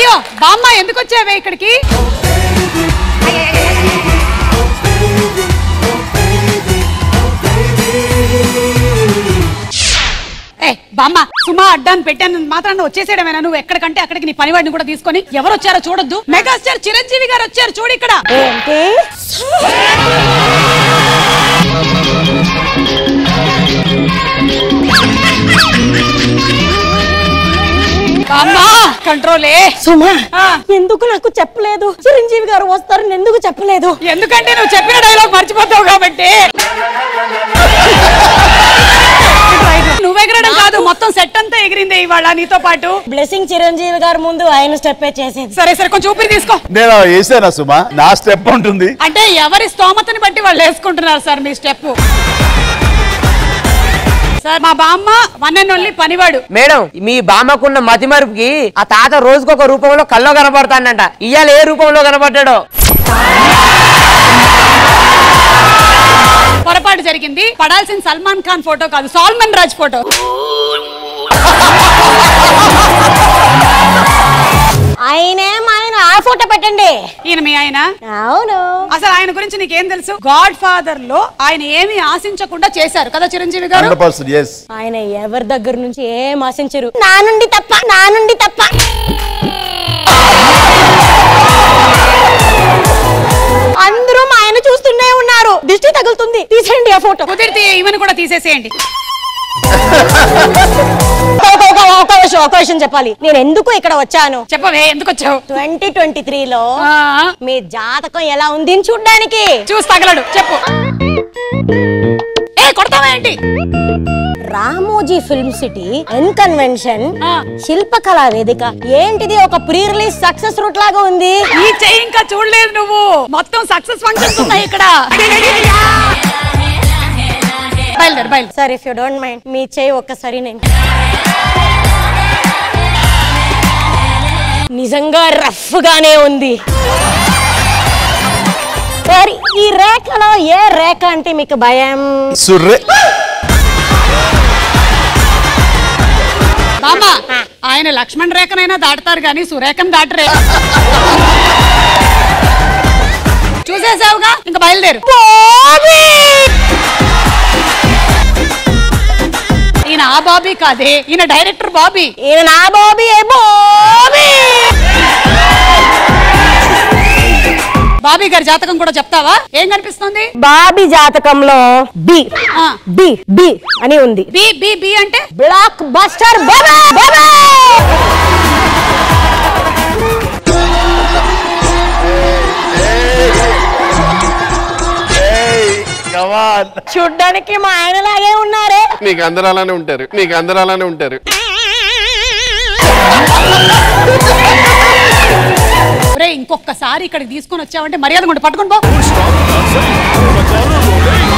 అయ్యో బామ్మ ఎందుకు వచ్చావే ఇక్కడికి ఏ బామ్మ సుమా అడ్డాన్ని పెట్టాను మాత్రాన్ని వచ్చేసేయడమేనా నువ్వు ఎక్కడికంటే అక్కడికి నీ పనివాడిని కూడా తీసుకొని ఎవరు వచ్చారో చూడొద్దు మెగాస్టార్ చిరంజీవి గారు వచ్చారు చూడు ఇక్కడ ఏంటి బామ్మ కంట్రోలే సుమా ఆ. ఎందుకు నాకు చెప్పలేదు చిరంజీవి గారు వస్తారని ఎందుకు చెప్పలేదు ఎందుకంటే నువ్వు చెప్పిన డైలాగ్ మర్చిపోతావు కాబట్టి నువ్వు ఎగరడం కాదు మొత్తం సెట్ అంతా ఎగిరిందే ఇవాళ నీతో పాటు బ్లెస్సింగ్ చిరంజీవి గారు ముందు ఆయన స్టెప్ చేసేది సరే సరే కొంచెం ఊపిరి తీసుకో నేను వేసానా సుమా నా స్టెప్ ఉంటుంది అంటే ఎవరి స్తోమతని బట్టి వాళ్ళు వేసుకుంటున్నారు సార్ మీ స్టెప్ సార్ మా బామ్మ వన్ అండ్ ఓన్లీ పనివాడు మేడం మీ బామ్మకున్న మతి మరుపుకి ఆ తాత రోజుకొక రూపంలో కల్లో కనబడతాడంట ఇవాళ ఏ రూపంలో కనబడ్డాడో పొరపాటు జరిగింది పడాల్సిన సల్మాన్ ఖాన్ ఫోటో కాదు సాల్మన్ రాజ్ ఫోటో ఆయనేం ఆయన ఆ ఫోటో పెట్టండి ఈయన మీ ఆయన అవును అసలు ఆయన గురించి నీకేం తెలుసు గాడ్ ఫాదర్ లో ఆయన ఏమీ ఆశించకుండా చేశారు కదా చిరంజీవి గారు హండ్రెడ్ పర్సెంట్ ఎస్ ఆయన ఎవరి దగ్గర నుంచి ఏం ఆశించరు నా నుండి తప్ప నా నుండి తప్ప అందరూ మా ఆయన చూస్తూనే ఉన్నారు దిష్టి తగులుతుంది తీసేయండి ఆ ఫోటో కుదిరితే ఈమెను కూడా తీసేసేయండి ఒక- ఒక- ఒక విషయం ఒక విషయం చెప్పాలి నేను ఎందుకు ఇక్కడ వచ్చాను చెప్పవే ఎందుకు వచ్చావు ట్వంటీ ట్వంటీ త్రీలో ఆ, మీ జాతకం ఎలా ఉంది అని చూడ్డానికి చూసి తగలడు చెప్పు ఏ కొడతావా ఏంటి Ramoji film city N convention ఆ. శిల్పకళా వేదిక ఏంటిది ఒక ప్రీ రిలీజ్ సక్సెస్ రూట్ లాగా ఉంది ఈ చెయ్యి ఇంకా చూడలేదు నువ్వు మొత్తం సక్సెస్ ఫంక్షన్స్ ఉన్నాయి ఇక్కడ బయలుదేరు బయలుదేరు sir if you don't mind మీ చేయి ఒక్కసారి నేను నిజంగా రఫ్ గానే ఉంది సార్ ఈ రేఖలో ఏ రేఖ అంటే మీకు భయం సుర్రే బామ్మ ఆయన లక్ష్మణ్ రేఖనైనా దాటుతారు కానీ సురేఖను దాటరే చూసేసావుగా ఇంకా బయలుదేరు ఈయన ఆ బాబీ కాదే ఈయన డైరెక్టర్ బాబీ ఈయన నా బాబీ ఏ బాబీ బాబీ గారి జాతకం కూడా చెప్తావా ఏం కనిపిస్తుంది బాబీ జాతకంలో బి ఆ. బి బి అని ఉంది బి బి బి అంటే బ్లాక్ బస్టర్ బాబా బాబా చూడ్డానికి మా ఆయనలాగే ఉన్నారే నీకు అందరూ అలానే ఉంటారు నీకు అందరూ అలానే ఉంటారు ఒరేయ్ ఇంకొకసారి ఇక్కడికి తీసుకొని వచ్చావంటే మర్యాద కూడా పట్టుకొని పో Stop the